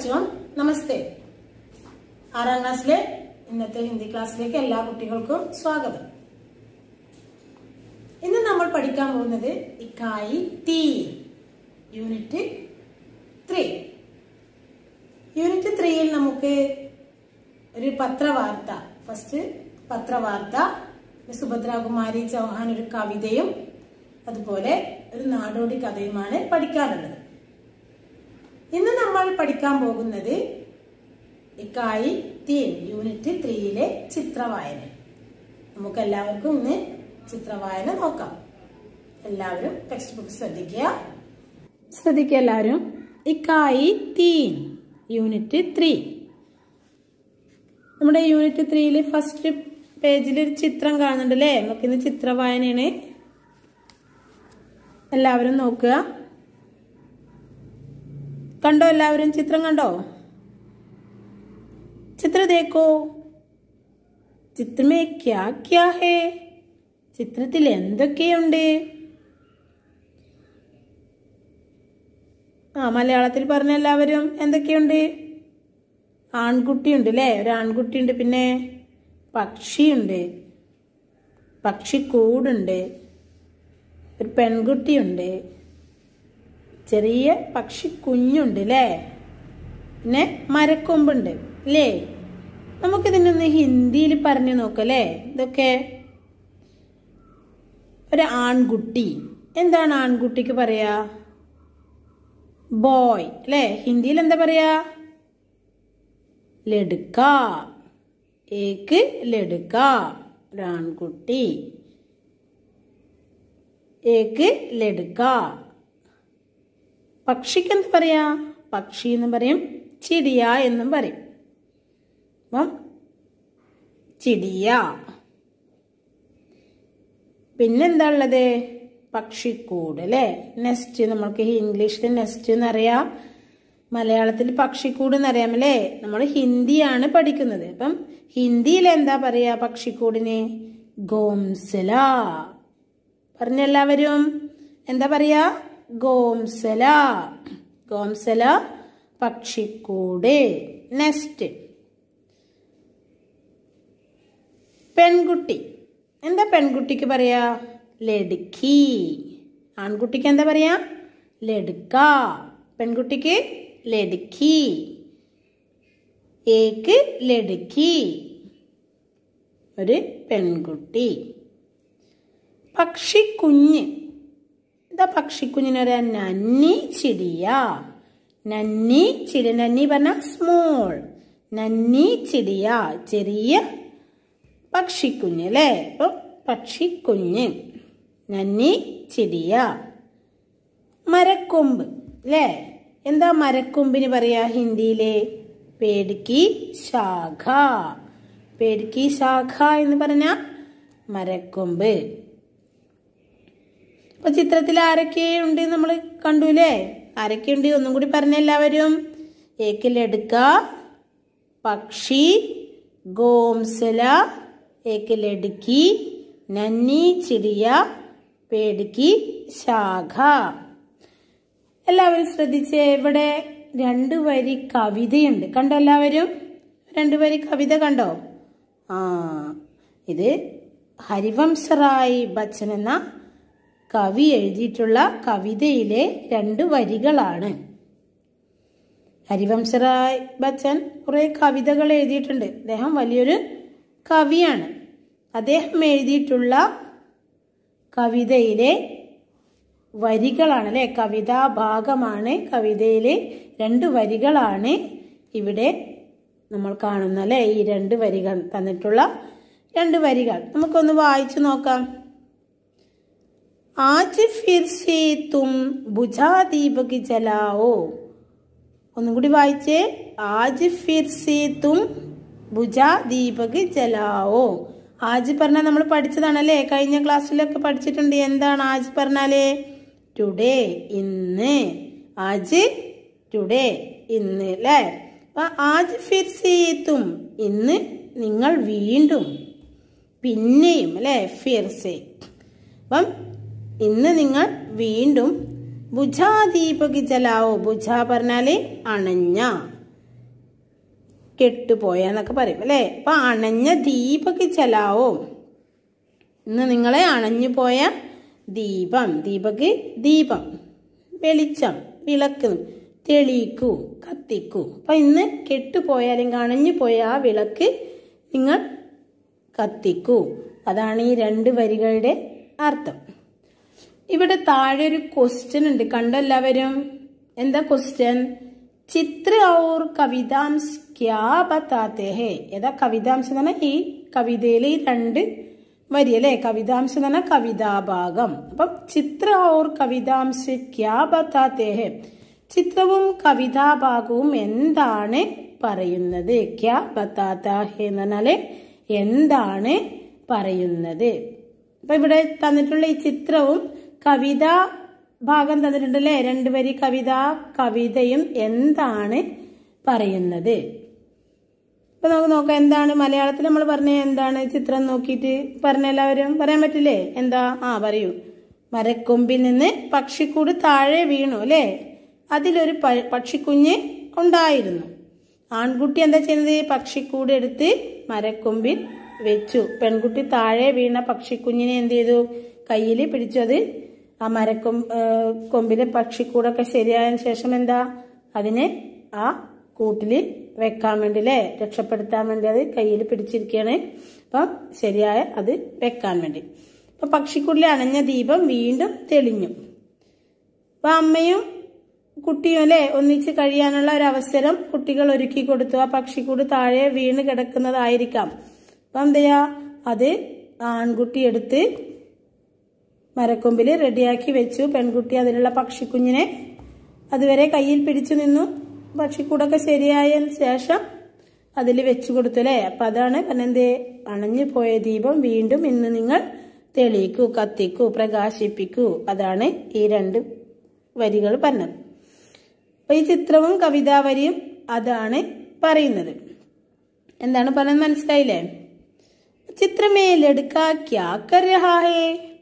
ബച്ചോൺ നമസ്തേ ആറാം ക്ലാസ്സിലെ ഇന്നത്തെ ഹിന്ദി ക്ലാസ്സിലേക്ക് എല്ലാ കുട്ടികൾക്കും സ്വാഗതം ഇന്ന് നമ്മൾ പഠിക്കാൻ പോകുന്നത് ഇക്കായി തീ യൂണിറ്റ് ത്രീ യൂണിറ്റ് ത്രീയിൽ നമുക്ക് ഒരു പത്രവാർത്ത ഫസ്റ്റ് പത്രവാർത്ത സുഭദ്രാകുമാരി ചൗഹാൻ ഒരു കവിതയും അതുപോലെ ഒരു നാടോടി കഥയുമാണ് പഠിക്കാനുള്ളത് ഇന്ന് നമ്മൾ പഠിക്കാൻ പോകുന്നത് ഇക്കായി തീം യൂണിറ്റ് ത്രീയിലെ ചിത്രവായന നമുക്ക് എല്ലാവർക്കും ഇന്ന് ചിത്രവായന നോക്കാം എല്ലാവരും ടെക്സ്റ്റ് ബുക്ക് ശ്രദ്ധിക്കുക ശ്രദ്ധിക്കുക എല്ലാവരും ഇക്കായി തീം യൂണിറ്റ് ത്രീ നമ്മുടെ യൂണിറ്റ് ത്രീയിൽ ഫസ്റ്റ് പേജിൽ ഒരു ചിത്രം കാണുന്നുണ്ട് അല്ലേ നമുക്കിന്ന് ചിത്രവായനയാണ് എല്ലാവരും നോക്കുക കണ്ടോ എല്ലാവരും ചിത്രം കണ്ടോ ചിത്ര ദേക്കോ ചിത്രമേ ക്യാ ക്യാ ഹേ ചിത്രത്തിൽ എന്തൊക്കെയുണ്ട് ആ മലയാളത്തിൽ പറഞ്ഞ എല്ലാവരും എന്തൊക്കെയുണ്ട് ആൺകുട്ടിയുണ്ട് അല്ലേ ഒരു ആൺകുട്ടിയുണ്ട് പിന്നെ പക്ഷിയുണ്ട് പക്ഷിക്കൂടുണ്ട് ഒരു പെൺകുട്ടിയുണ്ട് ചെറിയ പക്ഷി കുഞ്ഞുണ്ട് അല്ലേ പിന്നെ മരക്കൊമ്പുണ്ട് അല്ലേ നമുക്കിതിനൊന്ന് ഹിന്ദിയിൽ പറഞ്ഞു നോക്കല്ലേ ഇതൊക്കെ ഒരു ആൺകുട്ടി എന്താണ് ആൺകുട്ടിക്ക് പറയാ ബോയ് അല്ലേ ഹിന്ദിയിൽ എന്താ പറയാ ലടുക്ക ഏക്ക് ലടുക്ക ഒരു ആൺകുട്ടി ഏക്ക് ലടുക്ക പക്ഷിക്ക് എന്ത് പറയാ പക്ഷി എന്ന് പറയും ചിടിയ എന്നും പറയും അപ്പം ചിടിയ പിന്നെന്താ ഉള്ളത് പക്ഷിക്കൂട് അല്ലേ നെസ്റ്റ് നമ്മൾക്ക് ഇംഗ്ലീഷിൽ നെസ്റ്റ് എന്നറിയാം മലയാളത്തിൽ പക്ഷിക്കൂട് എന്നറിയാം അല്ലേ നമ്മൾ ഹിന്ദിയാണ് പഠിക്കുന്നത് അപ്പം ഹിന്ദിയിൽ എന്താ പറയാ പക്ഷിക്കൂടിന് ഗോംസല പറഞ്ഞെല്ലാവരും എന്താ പറയാ ഗോംസല ഗോംസല പക്ഷിക്കൂട് നെസ്റ്റ് പെൺകുട്ടി എന്താ പെൺകുട്ടിക്ക് പറയാ ലടുക്കി ആൺകുട്ടിക്ക് എന്താ പറയാ ലടുക്ക പെൺകുട്ടിക്ക് ലടുക്കി ഏക്ക് ലടുക്കി ഒരു പെൺകുട്ടി പക്ഷിക്കുഞ്ഞ് എന്താ പക്ഷിക്കുഞ്ഞിനൊരു നന്നി ചിടിയ നന്നി ചിടി നന്നി പറഞ്ഞ സ്മോൾ നന്നി ചിടിയ ചെറിയ പക്ഷിക്കുഞ്ഞ് അല്ലേ അപ്പൊ പക്ഷിക്കുഞ്ഞ് നന്നി ചിടിയ മരക്കൊമ്പ് അല്ലേ എന്താ മരക്കൊമ്പിന് പറയാ ഹിന്ദിയിലെ പേടിക്കി ശാഖ പേടിക്കി ശാഖ എന്ന് പറഞ്ഞ മരക്കൊമ്പ് അപ്പൊ ചിത്രത്തിൽ ആരൊക്കെയുണ്ട് നമ്മൾ കണ്ടുല്ലേ ആരൊക്കെയുണ്ട് ഒന്നും കൂടി പറഞ്ഞ എല്ലാവരും ഏക്കിലെടുക്ക പക്ഷി ഗോംസല ഏക്കിലെടുക്കി നന്നി ചിടിയ പേടിക്കി ശാഖ എല്ലാവരും ശ്രദ്ധിച്ച് ഇവിടെ രണ്ടു വരി കവിതയുണ്ട് കണ്ടോ എല്ലാവരും രണ്ടു വരി കവിത കണ്ടോ ആ ഇത് ഹരിവംശറായ് ബച്ചൻ എന്ന കവി എഴുതിയിട്ടുള്ള കവിതയിലെ രണ്ട് വരികളാണ് ഹരിവംശറായ് ബച്ചൻ കുറെ കവിതകൾ എഴുതിയിട്ടുണ്ട് അദ്ദേഹം വലിയൊരു കവിയാണ് അദ്ദേഹം എഴുതിയിട്ടുള്ള കവിതയിലെ വരികളാണ് അല്ലെ കവിതാ ഭാഗമാണ് കവിതയിലെ രണ്ട് വരികളാണ് ഇവിടെ നമ്മൾ കാണുന്ന അല്ലെ ഈ രണ്ട് വരികൾ തന്നിട്ടുള്ള രണ്ട് വരികൾ നമുക്കൊന്ന് വായിച്ചു നോക്കാം ആജ് ഫിർ സേ തും ബുജാ ദീപക് ജലാവോ ഒന്നും കൂടി വായിച്ചേ ആജ് ഫിർ സേ തും ബുജാ ദീപക് ജലാവോ ആജ് പറഞ്ഞാൽ നമ്മൾ പഠിച്ചതാണല്ലേ കഴിഞ്ഞ ക്ലാസ്സിലൊക്കെ പഠിച്ചിട്ടുണ്ട് എന്താണ് ആജ് പറഞ്ഞാലേ ടുഡേ ഇന്ന് ആജ് ടുഡേ ഇന്ന് അല്ലേ അപ്പൊ ആജ് ഫിർ സീത്തും ഇന്ന് നിങ്ങൾ വീണ്ടും പിന്നെയും അല്ലേ ഫിർസെ അപ്പം ഇന്ന് നിങ്ങൾ വീണ്ടും ബുജാ ദീപകി ജലാവോ ബുജ പറഞ്ഞാല് അണഞ്ഞ കെട്ടുപോയ എന്നൊക്കെ പറയും അല്ലേ അപ്പൊ അണഞ്ഞ ദീപക്ക് ചലാവോ ഇന്ന് നിങ്ങളെ അണഞ്ഞു പോയ ദീപം ദീപക്ക് ദീപം വെളിച്ചം വിളക്ക് തെളിയിക്കൂ കത്തിക്കൂ അപ്പൊ ഇന്ന് കെട്ടുപോയ അല്ലെങ്കിൽ അണഞ്ഞു പോയ ആ വിളക്ക് നിങ്ങൾ കത്തിക്കൂ അതാണ് ഈ രണ്ട് വരികളുടെ അർത്ഥം ഇവിടെ താഴെ ഒരു ക്വസ്റ്റ്യൻ ഉണ്ട് കണ്ടോ എല്ലാവരും എന്താ ക്വസ്റ്റ്യൻ ചിത്ര ഔർ കവിതാംശ് ക്യാ ബത്താത്തെ ഹേ ഏതാ കവിതാംശം എന്ന് പറഞ്ഞാൽ ഈ കവിതയിലെ ഈ രണ്ട് വരി അല്ലേ കവിതാംശം എന്ന് പറഞ്ഞാൽ കവിതാഭാഗം അപ്പം ചിത്ര ഔർ കവിതാംശ് ക്യാ ബത്താത്തെ ഹേ ചിത്രവും കവിതാഭാഗവും എന്താണ് പറയുന്നത് ക്യാ ബത്താത്ത ഹേ എന്ന് പറഞ്ഞാല് എന്താണ് പറയുന്നത് അപ്പൊ ഇവിടെ തന്നിട്ടുള്ള ഈ ചിത്രവും കവിത ഭാഗം തന്നിട്ടുണ്ട് അല്ലേ രണ്ട് വരി കവിത കവിതയും എന്താണ് പറയുന്നത് ഇപ്പൊ നമുക്ക് നോക്കാം എന്താണ് മലയാളത്തിൽ നമ്മൾ പറഞ്ഞ എന്താണ് ചിത്രം നോക്കിയിട്ട് പറഞ്ഞ എല്ലാവരും പറയാൻ പറ്റില്ലേ എന്താ ആ പറയൂ മരക്കൊമ്പിൽ നിന്ന് പക്ഷിക്കൂട് താഴെ വീണു അല്ലേ അതിലൊരു പ- പക്ഷിക്കുഞ്ഞ് ഉണ്ടായിരുന്നു ആൺകുട്ടി എന്താ ചെയ്യുന്നത് പക്ഷിക്കൂട് എടുത്ത് മരക്കൊമ്പിൽ വെച്ചു പെൺകുട്ടി താഴെ വീണ പക്ഷിക്കുഞ്ഞിനെ എന്ത് ചെയ്തു കയ്യിൽ പിടിച്ചു അത് ആ മരക്കൊമ്പ് ഏഹ് കൊമ്പിലെ പക്ഷിക്കൂടൊക്കെ ശരിയായതിനു ശേഷം എന്താ അതിനെ ആ കൂട്ടില് വെക്കാൻ വേണ്ടി അല്ലേ രക്ഷപ്പെടുത്താൻ വേണ്ടി അത് കയ്യിൽ പിടിച്ചിരിക്കുകയാണ് അപ്പം ശരിയായ അത് വെക്കാൻ വേണ്ടി അപ്പൊ പക്ഷിക്കൂടിലെ അണഞ്ഞ ദീപം വീണ്ടും തെളിഞ്ഞു അപ്പൊ അമ്മയും കുട്ടിയും അല്ലെ ഒന്നിച്ച് കഴിയാനുള്ള ഒരു അവസരം കുട്ടികൾ ഒരുക്കി കൊടുത്തു ആ പക്ഷിക്കൂട് താഴെ വീണ് കിടക്കുന്നതായിരിക്കാം അപ്പൊ എന്തെയ്യാ അത് ആൺകുട്ടി എടുത്ത് മരക്കൊമ്പിൽ റെഡിയാക്കി വെച്ചു പെൺകുട്ടി അതിലുള്ള പക്ഷിക്കുഞ്ഞിനെ അതുവരെ കയ്യിൽ പിടിച്ചു നിന്നു പക്ഷിക്കൂടൊക്കെ ശരിയായതിന് ശേഷം അതിൽ വെച്ചു കൊടുത്തു അല്ലേ അപ്പൊ അതാണ് പറഞ്ഞത് അണഞ്ഞു പോയ ദീപം വീണ്ടും ഇന്ന് നിങ്ങൾ തെളിയിക്കൂ കത്തിക്കൂ പ്രകാശിപ്പിക്കൂ അതാണ് ഈ രണ്ട് വരികൾ പറഞ്ഞത് അപ്പൊ ഈ ചിത്രവും കവിതാവരിയും അതാണ് പറയുന്നത് എന്താണ് പറയുന്നത് മനസ്സിലായില്ലേ ചിത്രമേ ലടുക്ക ക്യാ കർ രഹാ ഹേ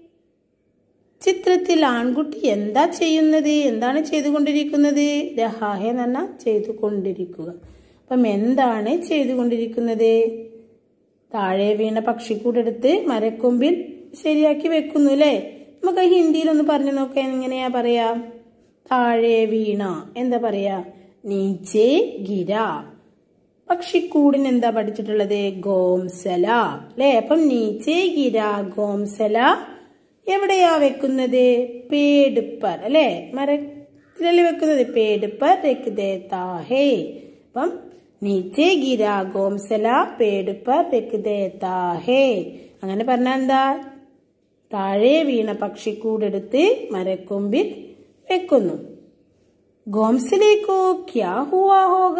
ചിത്രത്തിൽ ആൺകുട്ടി എന്താ ചെയ്യുന്നത് എന്താണ് ചെയ്തുകൊണ്ടിരിക്കുന്നത് രഹാഹെ എന്ന് പറഞ്ഞാൽ ചെയ്തുകൊണ്ടിരിക്കുക അപ്പം എന്താണ് ചെയ്തുകൊണ്ടിരിക്കുന്നത് താഴെ വീണ പക്ഷിക്കൂടെടുത്ത് മരക്കൊമ്പിൽ ശരിയാക്കി വെക്കുന്നു അല്ലേ നമുക്ക് ഹിന്ദിയിലൊന്ന് പറഞ്ഞു നോക്കാൻ എങ്ങനെയാ പറയാ താഴെ വീണ എന്താ പറയാ നീച്ചേ ഗിര പക്ഷിക്കൂടിന് എന്താ പഠിച്ചിട്ടുള്ളത് ഗോംസല അല്ലെ അപ്പം നീച്ചേ ഗിര ഗോംസല എവിടെയാ വെക്കുന്നത് പേടുപ്പർ അല്ലെ മരത്തിലല്ലേ വെക്കുന്നത് പേടുപ്പർ രക്തേത്താ ഹേ അപ്പം നീച്ചേ ഗിര ഗോംസല പേടുപ്പർ രക്തേത്താ ഹേ അങ്ങനെ പറഞ്ഞാൽ എന്താ താഴെ വീണ പക്ഷിക്കൂടെടുത്ത് മരക്കൊമ്പിൽ വെക്കുന്നു ഗോംസലേക്കോ ക്യാ ഹുവാ ഹോഗ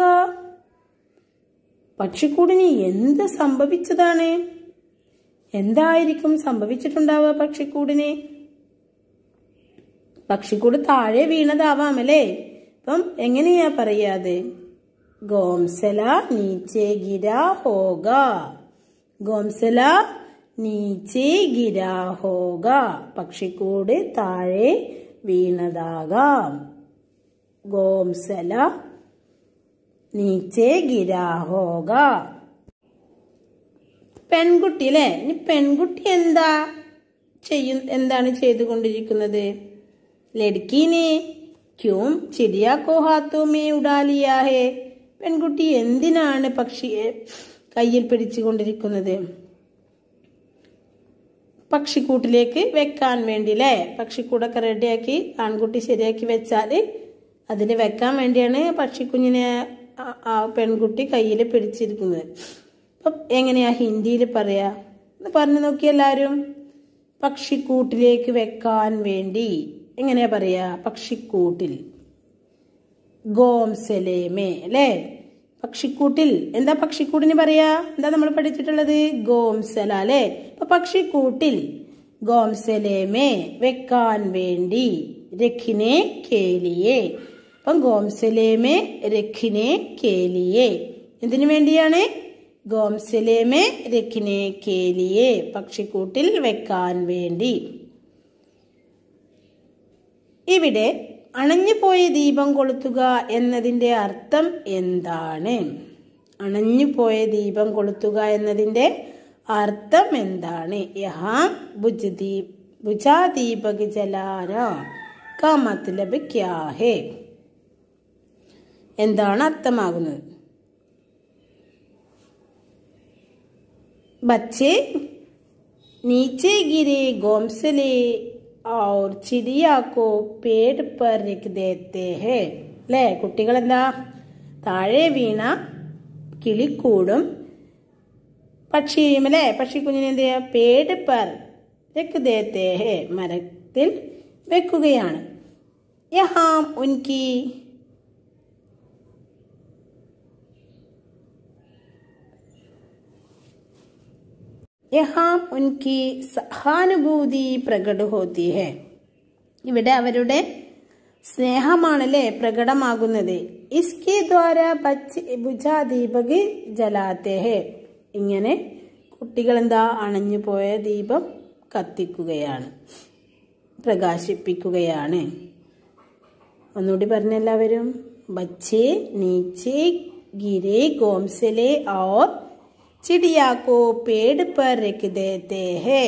പക്ഷിക്കൂടിന് എന്ത് സംഭവിച്ചതാണ് എന്തായിരിക്കും സംഭവിച്ചിട്ടുണ്ടാവുക പക്ഷിക്കൂടിന് പക്ഷിക്കൂട് താഴെ വീണതാവാം അല്ലേ അപ്പം എങ്ങനെയാ പറയാത് ഗോംസല നീച്ചേ ഗിര ഹോഗ ഗോംസല നീച്ചേ ഗിര ഹോഗ പക്ഷിക്കൂട് താഴെ വീണതാകാം ഗോംസല നീച്ചേ ഗിര ഹോഗ പെൺകുട്ടി അല്ലേ ഇനി പെൺകുട്ടി എന്താ ചെയ്യും എന്താണ് ചെയ്തുകൊണ്ടിരിക്കുന്നത് ലഡ്ക്കീനെ ക്യൂം ചിടിയാ കോ ഹാത്തോ മേ ഉഡാലിയാ ഹേ പെൺകുട്ടി എന്തിനാണ് പക്ഷിയെ കയ്യിൽ പിടിച്ചുകൊണ്ടിരിക്കുന്നത് പക്ഷിക്കൂട്ടിലേക്ക് വെക്കാൻ വേണ്ടി അല്ലേ പക്ഷിക്കൂടൊക്കെ റെഡിയാക്കി ആൺകുട്ടി ശരിയാക്കി വെച്ചാൽ അതിൽ വെക്കാൻ വേണ്ടിയാണ് പക്ഷിക്കുഞ്ഞിനെ ആ- ആ പെൺകുട്ടി കയ്യിൽ പിടിച്ചിരിക്കുന്നത് അപ്പം എങ്ങനെയാ ഹിന്ദിയിൽ പറയാ ഒന്ന് പറഞ്ഞു നോക്കി എല്ലാവരും പക്ഷിക്കൂട്ടിലേക്ക് വെക്കാൻ വേണ്ടി എങ്ങനെയാ പറയാ പക്ഷിക്കൂട്ടിൽ ഗോംസലേമേ അല്ലേ പക്ഷിക്കൂട്ടിൽ എന്താ പക്ഷിക്കൂട്ടിന് പറയാ എന്താ നമ്മൾ പഠിച്ചിട്ടുള്ളത് ഗോംസല അല്ലേ അപ്പൊ പക്ഷിക്കൂട്ടിൽ ഗോംസലേമേ വെക്കാൻ വേണ്ടി രഖിനെ കേലിയെ അപ്പം ഗോംസലേമേ രഖിനെ കേലിയെ എന്തിനു വേണ്ടിയാണ് ഗോംസലേമേ രഖിനെ കേലിയെ പക്ഷിക്കൂട്ടിൽ വെക്കാൻ വേണ്ടി ഇവിടെ അണഞ്ഞുപോയ ദീപം കൊളുത്തുക എന്നതിന്റെ അർത്ഥം എന്താണ് അണഞ്ഞുപോയ ദീപം കൊളുത്തുക എന്നതിൻ്റെ അർത്ഥം എന്താണ് യഹാം ബുജ് ദീപ് ബുജാ ദീപക് ജലാന കാ മത്ലബ് ക്യാ ഹേ എന്താണ് അർത്ഥമാകുന്നത് बच्चे नीचे गिरे घोंसले और चिड़िया को पेड़ पर रख देते हैं അല്ലേ കുട്ടികൾ എന്താ താഴെ വീണ കിളിക്കൂടും പക്ഷിയും അല്ലേ പക്ഷിക്കുഞ്ഞിനെ എന്ത് ചെയ്യുക പേട് പർ രക്ക് ദേത്തേ ഹേ മരത്തിൽ വെക്കുകയാണ് യഹാം ഉൻകി യഹാം ഉൻകി സഹാനുഭൂതി പ്രകട ഹോത്തി ഹെ ഇവിടെ അവരുടെ സ്നേഹമാണല്ലേ പ്രകടമാകുന്നത് ഇസ്കി ദ്വാര ബച്ച് ബുജാ ദീപക് ജലാത്തെ ഹെ ഇങ്ങനെ കുട്ടികൾ എന്താ അണഞ്ഞു പോയ ദീപം കത്തിക്കുകയാണ് പ്രകാശിപ്പിക്കുകയാണ് ഒന്നുകൂടി പറഞ്ഞെല്ലാവരും ബച്ചേ നീച്ചെ ഗിരെ ഗോംസലെ और चिड़िया को पेड़ पर रख देते हैं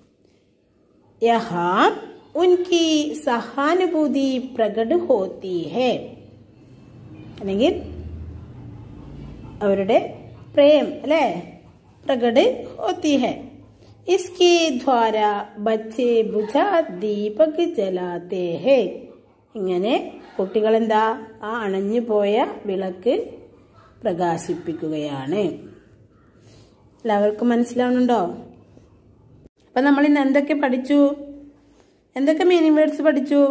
यहाँ उनकी सहानुभूति प्रकट होती है അല്ലെങ്കിൽ അവരുടെ പ്രേം അല്ലേ പ്രകട് ഹോത്തി ഹെ इसके द्वारा बच्चे बुझा ദീപക് ജലാത്തെ ഹെ ഇങ്ങനെ കുട്ടികൾ എന്താ ആ അണഞ്ഞു പോയ വിളക്ക് പ്രകാശിപ്പിക്കുകയാണ് എല്ലാവർക്കും മനസ്സിലാവുന്നുണ്ടോ അപ്പൊ നമ്മൾ ഇന്ന് എന്തൊക്കെ പഠിച്ചു എന്തൊക്കെ മീനിങ് വേർഡ്സ് പഠിച്ചു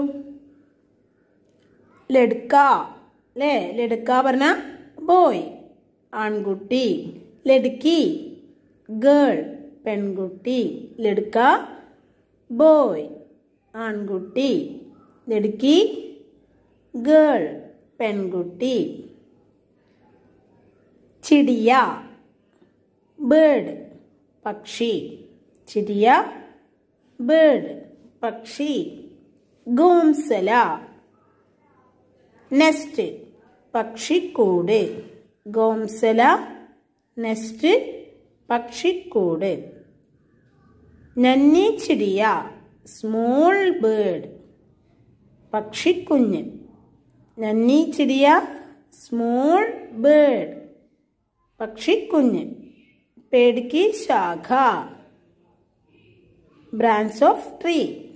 ലഡ്ക അല്ലേ ലഡ്ക പറഞ്ഞ ബോയ് ആൺകുട്ടി ലഡ്കി ഗേൾ പെൺകുട്ടി ലഡ്ക ബോയ് ആൺകുട്ടി ലഡ്കി ഗേൾ പെൺകുട്ടി ചിടിയ ബേർഡ് പക്ഷി ചിടിയ ബേർഡ് പക്ഷി ഗോംസല നെസ്റ്റ് പക്ഷിക്കൂട് ഗോംസല നെസ്റ്റ് പക്ഷിക്കൂട് നന്നി ചിടിയ സ്മോൾ ബേർഡ് പക്ഷിക്കുഞ്ഞ് നന്നി ചിടിയ സ്മോൾ ബേർഡ് പക്ഷിക്കുഞ്ഞ് पेड़ की शाखा ബ്രാഞ്ച് ഓഫ് ട്രീ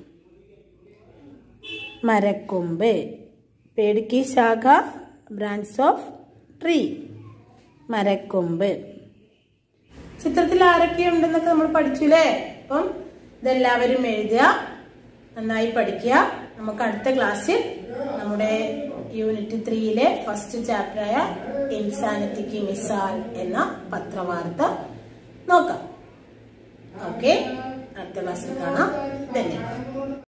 മരക്കൊമ്പ് പേട് കി ശാഖ ബ്രാഞ്ച് ഓഫ് ട്രീ മരക്കൊമ്പ് ചിത്രത്തിൽ ആരൊക്കെ ഉണ്ടെന്നൊക്കെ നമ്മൾ പഠിച്ചുല്ലേ അപ്പം ഇതെല്ലാവരും എഴുതുക നന്നായി പഠിക്കുക നമുക്ക് അടുത്ത ക്ലാസ്സിൽ നമ്മുടെ യൂണിറ്റ് ത്രീയിലെ ഫസ്റ്റ് ചാപ്റ്ററായ ഇൻസാനിറ്റിക്ക് മിസാൽ എന്ന പത്രവാർത്ത നോക്കാം ഓക്കെ അടുത്ത ക്ലാസ്സിൽ കാണാം ധന്യവാദം